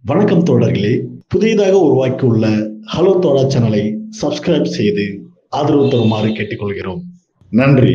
வணக்கம் தோழர்களே புதிதாக உருவாக்கியுள்ள ஹலோ தோழா சேனலை சப்ஸ்கிரைப் செய்து ஆதரவு தருமாறு கேட்டுக்கொள்கிறோம் நன்றி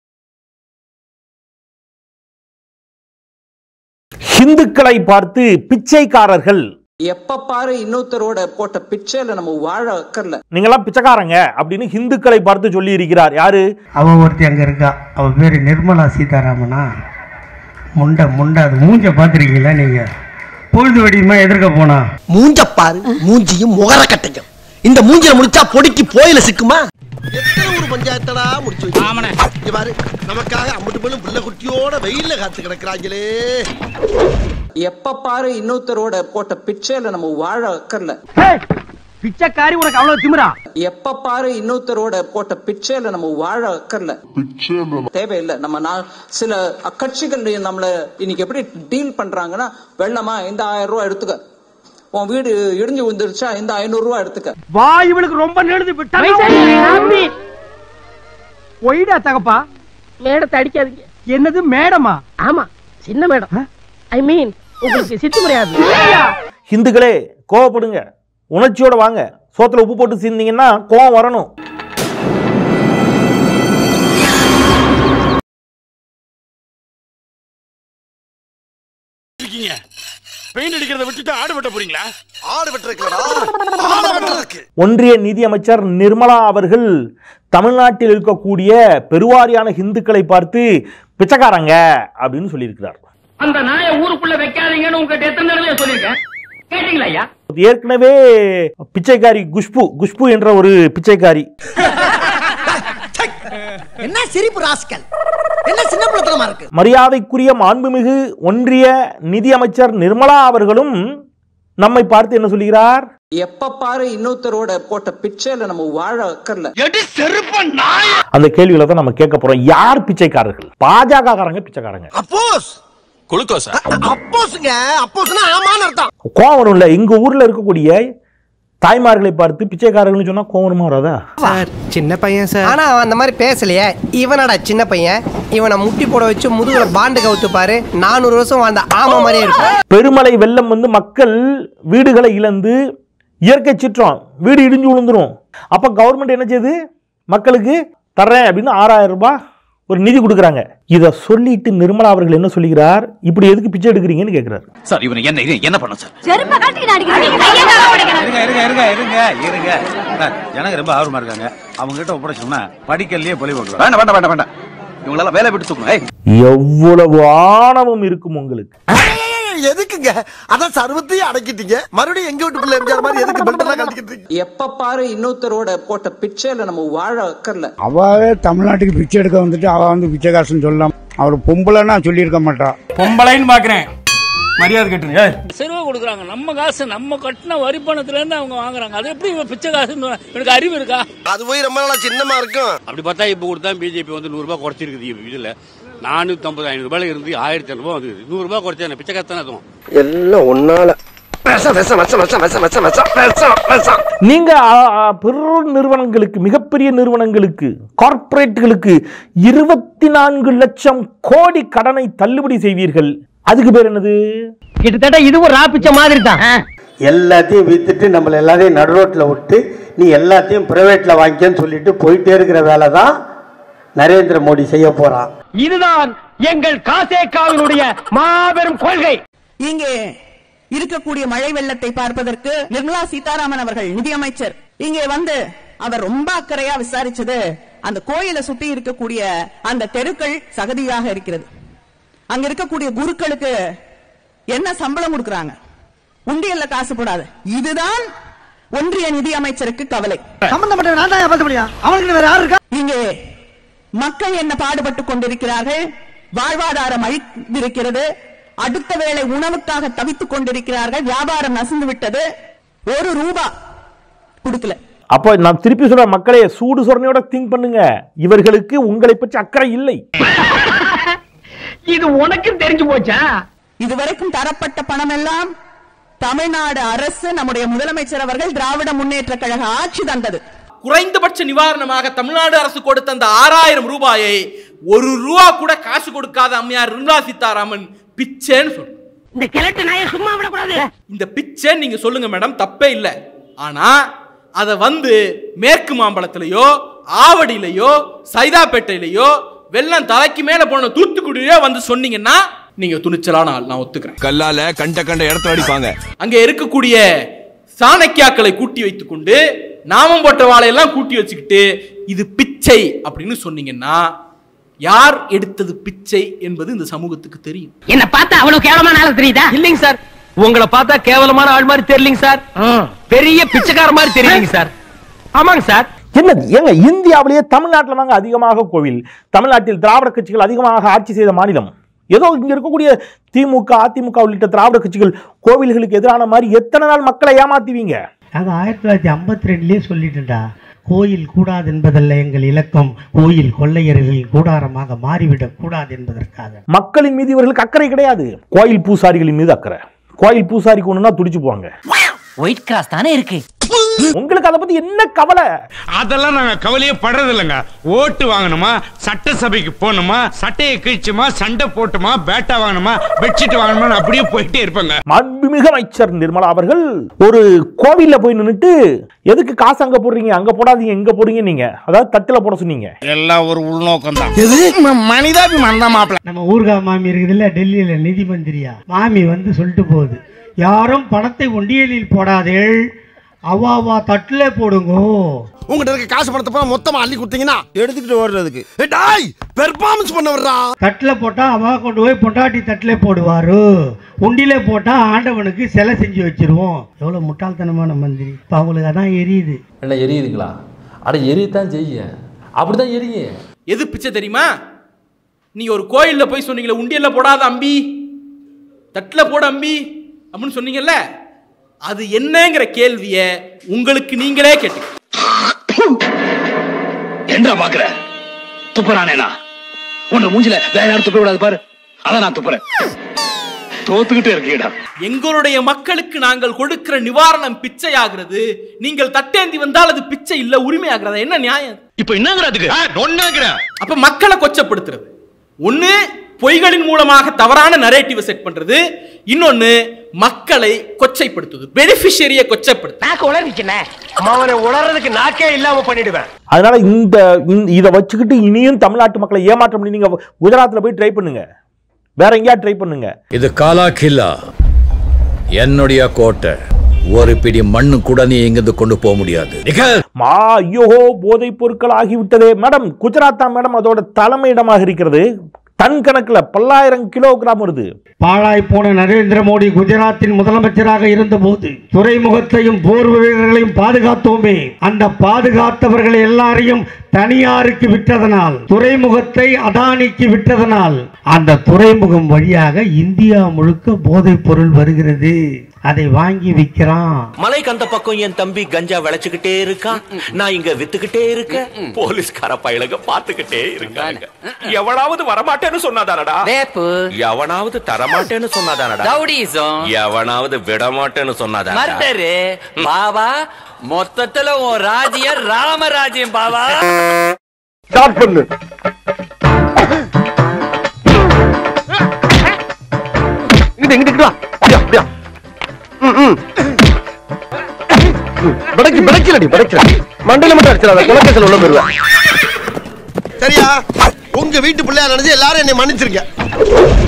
ஹிந்துக்களை பார்த்து பிச்சைக்காரர்கள் எப்ப பாரு இன்னொருத்தரோட போட்ட பிச்சையில நம்ம வாழ அக்கறல நீங்களாம் பிச்சைக்காரங்க அப்படின்னு ஹிந்துக்களை பார்த்து சொல்லி இருக்கிறார் யாரு அவ ஒருத்தி அங்கே இருக்கா அவ பேர் நிர்மலா சீதாராமனா முண்டை முண்டை அது மூஞ்ச பார்த்துருக்கீங்களா நீங்கள் பொழுது வெடியுமா எதிர்க்க போனா மூஞ்ச பாரு மூஞ்சியும் முகர கட்டையும் இந்த மூஞ்சில முடிச்சா பொடிக்கு போயில சிக்குமா எத்தனை ஒரு பஞ்சாயத்தடா முடிச்சு வச்சு இங்க பாரு நமக்காக அம்பட்டு பெண்ணும் பிள்ளை குட்டியோட வெயில்ல காத்து கிடக்குறாங்களே எப்ப பாரு இன்னொருத்தரோட போட்ட பிச்சையில நம்ம வாழ அக்கறல பிச்சைக்காரி உனக்கு அவ்வளவு திமிரா எப்ப பாரு இன்னொருத்தரோட போட்ட பிச்சையில நம்ம வாழ அக்கறல தேவையில்லை நம்ம நான் சில கட்சிகள் நம்மள இன்னைக்கு எப்படி டீல் பண்றாங்கன்னா வெள்ளமா இந்த ஆயிரம் ரூபாய் எடுத்துக்க உன் வீடு இடிஞ்சு விழுந்துருச்சா இந்த ஐநூறு ரூபாய் எடுத்துக்க வா இவளுக்கு ரொம்ப நெழுது விட்டா ஒய்டா தகப்பா மேடத்தை அடிக்காதீங்க என்னது மேடமா ஆமா சின்ன மேடம் ஐ மீன் உங்களுக்கு சித்து முடியாது ஹிந்துக்களே கோவப்படுங்க உணர்ச்சியோட வாங்க சோத்துல உப்பு போட்டு சீந்தீங்கன்னா கோவம் வரணும் பெயிண்ட் அடிக்கிறத விட்டுட்டு ஆடு வெட்ட போறீங்களா ஆடு வெட்டுறதுக்குலடா ஆடு வெட்டுறதுக்கு ஒன்றிய நிதியமைச்சர் நிர்மலா அவர்கள் தமிழ்நாட்டில் இருக்கக்கூடிய பெருவாரியான ஹிந்துக்களை பார்த்து பிச்சைக்காரங்க அப்படின்னு சொல்லியிருக்கிறார் அந்த நாயை ஊருக்குள்ள வைக்காதீங்கன்னு உங்ககிட்ட எத்தனை தடவை சொல்லியிருக்கேன் கேட்டீங்களா ஐயா ஏற்கனவே பிச்சைக்காரி குஷ்பு குஷ்பு என்ற ஒரு பிச்சைக்காரி என்ன சிரிப்பு ராஸ்கல் என்ன சின்ன பிள்ளைத்தனமா இருக்கு மரியாதைக்குரிய மாண்புமிகு ஒன்றிய நிதியமைச்சர் நிர்மலா அவர்களும் நம்மை பார்த்து என்ன சொல்கிறார் எப்ப பாரு இன்னொருத்தரோட போட்ட பிச்சையில நம்ம வாழ அக்கறல அந்த கேள்வியில தான் நம்ம கேட்க போறோம் யார் பிச்சைக்காரர்கள் பாஜக காரங்க பிச்சைக்காரங்க அப்போஸ் குளுக்கோஸா அப்போஸ்ங்க அப்போஸ்னா ஆமான்னு அர்த்தம் கோவம் வரும்ல எங்க ஊர்ல இருக்கக்கூடிய தாய்மார்களை பார்த்து பிச்சைக்காரர்கள்னு சொன்னா கோவம் வருமா வராதா சார் சின்ன பையன் சார் ஆனா அவன் அந்த மாதிரி பேசலையே இவனடா சின்ன பையன் இவனை முட்டி போட வச்சு முதுகுல பாண்டு கவுத்து பாரு நானூறு வருஷம் வாழ்ந்த ஆமா மாதிரியே இருக்கும் பெருமழை வெள்ளம் வந்து மக்கள் வீடுகளை இழந்து இயற்கை சிற்றம் வீடு இடிஞ்சு விழுந்துரும் அப்ப கவர்மெண்ட் என்ன செய்யுது மக்களுக்கு தர்றேன் அப்படின்னு ஆறாயிரம் ரூபாய் ஒரு நிதி கொடுக்குறாங்க இதை சொல்லிட்டு நிர்மலா அவர்கள் என்ன சொல்லுகிறார் இப்படி எதுக்கு பிச்சை எடுக்கிறீங்கன்னு கேட்கிறார் சார் இவனை என்ன இது என்ன பண்ண சார் செருப்ப கழட்டி அடிக்கிறீங்க கையை காலை உடைக்கிறேன் இருங்க இருங்க இருங்க இருங்க இருங்க சார், ஜனங்க ரொம்ப ஆர்வமா இருக்காங்க அவங்க கிட்ட ஒப்படைச்சோம்னா படிக்கல்லையே பொலி போட்டுருவாங்க வேண்டாம் வேண்டாம் வேண்டாம் வேண்டாம் இவங்களெல்லாம் வேலை விட்டு தூக்கணும் ஏய் எவ்வளவு ஆணவம் இருக்கும் உங்களுக்கு எதுக்குங்க அதான் சர்வத்தையும் அடக்கிட்டீங்க மறுபடியும் எங்க வீட்டு பிள்ளை எம்ஜிஆர் மாதிரி எதுக்கு பெல்ட் எல்லாம் கழட்டிக்கிட்டு இருக்கீங்க? எப்ப பாரு இன்னொருத்தரோட போட்ட பிச்சையில நம்ம வாழ அக்கறல அவவே தமிழ்நாட்டுக்கு பிச்சை எடுக்க வந்துட்டு அவ வந்து பிச்சை காசுன்னு சொல்லலாம் அவர் பொம்பளைன்னா சொல்லியிருக்க மாட்டா பொம்பளைன்னு பாக்குறேன் மரியாதை கட்டுங்க செருவா கொடுக்குறாங்க நம்ம காசு நம்ம கட்டின வரி பணத்துல இருந்து அவங்க வாங்குறாங்க அது எப்படி இவன் பிச்சை காசுன்னு எனக்கு அறிவு இருக்கா அது போய் ரொம்ப நாளா சின்னமா இருக்கும் அப்படி பார்த்தா இப்போ கொடுத்தா பிஜேபி வந்து நூறு ரூபாய் குறைச்சிருக்குது இதுல நானூத்தி ஐம்பது ஐநூறு ரூபாயில இருந்து ஆயிரத்தி ஐநூறு ரூபாய் வந்து நூறு ரூபாய் குறைச்சா பிச்சை காசு தானே அதுவும் எல்லாம் ஒன்னால விஷம் விஷம் விஷம் விஷம் விஷம் விஷம் விஷம் விஷம் விஷம் நீங்க ஆ, ஆ, பெரு நிறுவனங்களுக்கு மிகப்பெரிய நிறுவனங்களுக்கு கார்ப்பரேட்டுகளுக்கு இருபத்தி நான்கு லட்சம் கோடி கடனை தள்ளுபடி செய்வீர்கள் அதுக்கு பேர் என்னது கிட்டத்தட்ட இதுவும் ராப்பிச்ச மாதிரி தான் எல்லாத்தையும் வித்துட்டு நம்மள எல்லாரையும் நடு ரோட்ல விட்டு நீ எல்லாத்தையும் பிரைவேட்ல வாங்கிக்கன்னு சொல்லிட்டு போயிட்டே இருக்கிற வேலை தான் நரேந்திர மோடி செய்ய போறான் இதுதான் எங்கள் காசேகாவினுடைய மாபெரும் கொள்கை இங்கே இருக்கக்கூடிய மழை வெள்ளத்தை பார்ப்பதற்கு நிர்மலா சீதாராமன் அவர்கள் நிதியமைச்சர் இங்கே வந்து அவர் ரொம்ப அக்கறையா விசாரிச்சது அந்த கோயிலை சுத்தி இருக்கக்கூடிய அந்த தெருக்கள் சகதியாக இருக்கிறது அங்க இருக்கக்கூடிய குருக்களுக்கு என்ன சம்பளம் கொடுக்கறாங்க உண்டியல்ல காசு போடாது இதுதான் ஒன்றிய நிதி அமைச்சருக்கு கவலை சம்பந்தப்பட்ட நான் தான் பேச முடியும் அவனுக்கு வேற யாரு இருக்கா இங்கே மக்கள் என்ன பாடுபட்டுக் கொண்டிருக்கிறார்கள் வாழ்வாதாரம் அழிந்திருக்கிறது அடுத்த வேளை உணவுக்காக தவித்துக் கொண்டிருக்கிறார்கள் வியாபாரம் நசிந்து விட்டது ஒரு ரூபா கொடுக்கல அப்போ நான் திருப்பி சொல்ற மக்களே சூடு சொரணையோட திங்க் பண்ணுங்க இவர்களுக்கு உங்களை பற்றி அக்கறை இல்லை இது உனக்கும் தெரிஞ்சு போச்சா இதுவரைக்கும் தரப்பட்ட பணம் எல்லாம் தமிழ்நாடு அரசு நம்முடைய முதலமைச்சர் அவர்கள் திராவிட முன்னேற்ற கழக ஆட்சி தந்தது குறைந்தபட்ச நிவாரணமாக தமிழ்நாடு அரசு கொடுத்த அந்த ஆறாயிரம் ரூபாயை ஒரு ரூபா கூட காசு கொடுக்காத அம்மையார் நிர்மலா சீதாராமன் பிச்சைன்னு சொல்றாங்க இந்த கிழட்டு நாயை சும்மா விடக்கூடாது இந்த பிச்சை நீங்க சொல்லுங்க மேடம் தப்பே இல்லை ஆனா அதை வந்து மேற்கு மாம்பழத்திலேயோ ஆவடியிலையோ சைதாப்பேட்டையிலையோ வெள்ளம் தலைக்கு மேல போன தூத்துக்குடியிலோ வந்து சொன்னீங்கன்னா நீங்க துணிச்சலான ஆள் நான் ஒத்துக்கிறேன் கல்லால கண்ட கண்ட இடத்துல அடிப்பாங்க அங்க இருக்கக்கூடிய சாணக்கியாக்களை கூட்டி வைத்துக்கொண்டு நாமம் போட்ட வாழையெல்லாம் கூட்டி வச்சுக்கிட்டு இது பிச்சை அப்படின்னு சொன்னீங்கன்னா யார் எடுத்தது பிச்சை என்பது இந்த சமூகத்துக்கு தெரியும் என்ன பார்த்தா அவ்வளவு கேவலமான ஆளு தெரியுதா இல்லைங்க சார் உங்களை பார்த்தா கேவலமான ஆள் மாதிரி தெரியலங்க சார் பெரிய பிச்சைக்கார மாதிரி தெரியுங்க சார் ஆமாங்க சார் என்ன ஏங்க இந்தியாவிலேயே தமிழ்நாட்டில் தாங்க அதிகமாக கோவில் தமிழ்நாட்டில் திராவிட கட்சிகள் அதிகமாக ஆட்சி செய்த மாநிலம் ஏதோ இங்க இருக்கக்கூடிய திமுக அதிமுக உள்ளிட்ட திராவிட கட்சிகள் கோவில்களுக்கு எதிரான மாதிரி எத்தனை நாள் மக்களை ஏமாத்துவீங்க நாங்கள் ஆயிரத்தி தொள்ளாயிரத்தி ஐம்பத்தி ரெண்டுலேயே சொல்லிட்டேன்டா கோயில் கூடாது என்பதல்ல எங்கள் இலக்கம் கோயில் கொள்ளையர்கள் கூடாரமாக மாறிவிடக் கூடாது என்பதற்காக மக்களின் மீது இவர்களுக்கு அக்கறை கிடையாது கோயில் பூசாரிகளின் மீது அக்கறை கோயில் பூசாரிக்கு ஒண்ணுன்னா துடிச்சு போவாங்க ஒயிட் கிராஸ் தானே இருக்கு உங்களுக்கு அதை பத்தி என்ன கவலை அதெல்லாம் நாங்க கவலையே படுறது இல்லைங்க ஓட்டு வாங்கணுமா சட்டசபைக்கு போகணுமா சட்டையை கிழிச்சுமா சண்டை போட்டுமா பேட்டா வாங்கணுமா பெட்ஷீட் வாங்கணுமா அப்படியே போயிட்டே இருப்பாங்க மாண்புமிகு அமைச்சர் நிர்மலா அவர்கள் ஒரு கோவில்ல போய் நின்னுட்டு எதுக்கு காசு அங்க போடுறீங்க அங்க போடாதீங்க இங்க போடுங்க நீங்க அதாவது தட்டுல போட சொன்னீங்க எல்லாம் ஒரு உள்நோக்கம் தான் மனிதாபிமானம் தான் மாப்பிள்ள நம்ம ஊர்கா மாமி இருக்குதுல்ல டெல்லியில் நிதி மந்திரியா மாமி வந்து சொல்லிட்டு போகுது யாரும் பணத்தை ஒண்டியலில் போடாதேள் அவ்வா அவ்வா தட்டில் போடுங்க உங்ககிட்ட இருக்க காசு பணத்தை பூரா மொத்தமா அள்ளி கொடுத்தீங்கன்னா எடுத்துக்கிட்டு ஓடுறதுக்கு டாய் பெர்ஃபார்மன்ஸ் பண்ண வர்றா தட்டில் போட்டால் அவா கொண்டு போய் பொண்டாட்டி தட்டில் போடுவாரு உண்டியில போட்டால் ஆண்டவனுக்கு சிலை செஞ்சு வச்சிருவோம் எவ்வளோ முட்டாள்தனமான மந்திரி இப்போ அவங்களுக்கு அதான் எரியுது என்ன எரியுதுங்களா அட எரியத்தான் செய்ய அப்படிதான் எரியுங்க எது பிச்சை தெரியுமா நீங்க ஒரு கோயில்ல போய் சொன்னீங்களே உண்டியல்ல போடாத அம்பி தட்டுல போட அம்பி அப்படின்னு சொன்னீங்கல்ல அது என்னங்கிற கேள்விய உங்களுக்கு நீங்களே கேட்டு என்ன பாக்குற துப்புறானேனா உன்னை மூஞ்சில வேற யாரும் துப்ப விடாது பாரு அதான் நான் துப்புறேன் தோத்துக்கிட்டே இருக்கீடா எங்களுடைய மக்களுக்கு நாங்கள் கொடுக்கிற நிவாரணம் பிச்சையாகிறது நீங்கள் தட்டேந்தி வந்தால் அது பிச்சை இல்ல உரிமையாகிறதா என்ன நியாயம் இப்ப என்னங்கிறதுக்கு ஒன்னாங்கிற அப்ப மக்களை கொச்சப்படுத்துறது ஒண்ணு பொய்களின் மூலமாக தவறான நரேட்டிவ் செட் பண்றது இன்னொன்னு மக்களை கொச்சைப்படுத்துது பெனிஃபிஷியரியை கொச்சைப்படுத்து நாக்கு உளறிச்சுனே அவனை உளறதுக்கு நாக்கே இல்லாம பண்ணிடுவேன் அதனால இந்த இந்த- இதை வச்சுக்கிட்டு இனியும் தமிழ்நாட்டு மக்களை ஏமாற்ற முடியும் நீங்க குஜராத்ல போய் ட்ரை பண்ணுங்க வேற எங்கேயா ட்ரை பண்ணுங்க இது காலா கில்லா என்னுடைய கோட்டை ஒரு பிடி மண்ணு கூட நீ இங்கிருந்து கொண்டு போக முடியாது மா ஐயோ போதைப் பொருட்கள் ஆகிவிட்டதே மேடம் குஜராத் தான் மேடம் அதோட தலைமையிடமாக இருக்கிறது டன் கணக்குல பல்லாயிரம் கிலோகிராம் வருது பாழாய் போன நரேந்திர மோடி குஜராத்தின் முதலமைச்சராக இருந்தபோது துறைமுகத்தையும் போர் வீரர்களையும் பாதுகாத்தோமே அந்த பாதுகாத்தவர்கள் எல்லாரையும் தனியாருக்கு விட்டதனால் துறைமுகத்தை அதானிக்கு விட்டதனால் அந்த துறைமுகம் வழியாக இந்தியா முழுக்க போதைப் பொருள் வருகிறது அதை வாங்கி விற்கிறான் மலைக்கு அந்த பக்கம் என் தம்பி கஞ்சா விளைச்சுக்கிட்டே இருக்கான் நான் இங்க வித்துக்கிட்டே இருக்கேன் போலீஸ்கார பயலுங்க பாத்துக்கிட்டே இருக்காங்க எவனாவது வரமாட்டேன்னு சொன்னாதானடா எவனாவது தரமாட்டேன்னு சொன்னாதானடா ரவுடிசம் எவனாவது விடமாட்டேன்னு சொன்னாதானடா மர்டரு பாவா மொத்தத்துல உன் ராஜ்யம் ராமராஜ்யம் பாவா ஸ்டார்ட் பண்ணு இங்கிட்டு இங்கிட்டு வா அப்படியா அப்படியா ம், ம். படைக்கு படைக்கலடி படைக்கல மண்டையில மட்டும் அடிச்சிடாத குலக்கேசல் உள்ள போயிருவேன் சரியா உங்க வீட்டு பிள்ளையா நினைச்சு எல்லாரும் என்னை மன்னிச்சிருங்க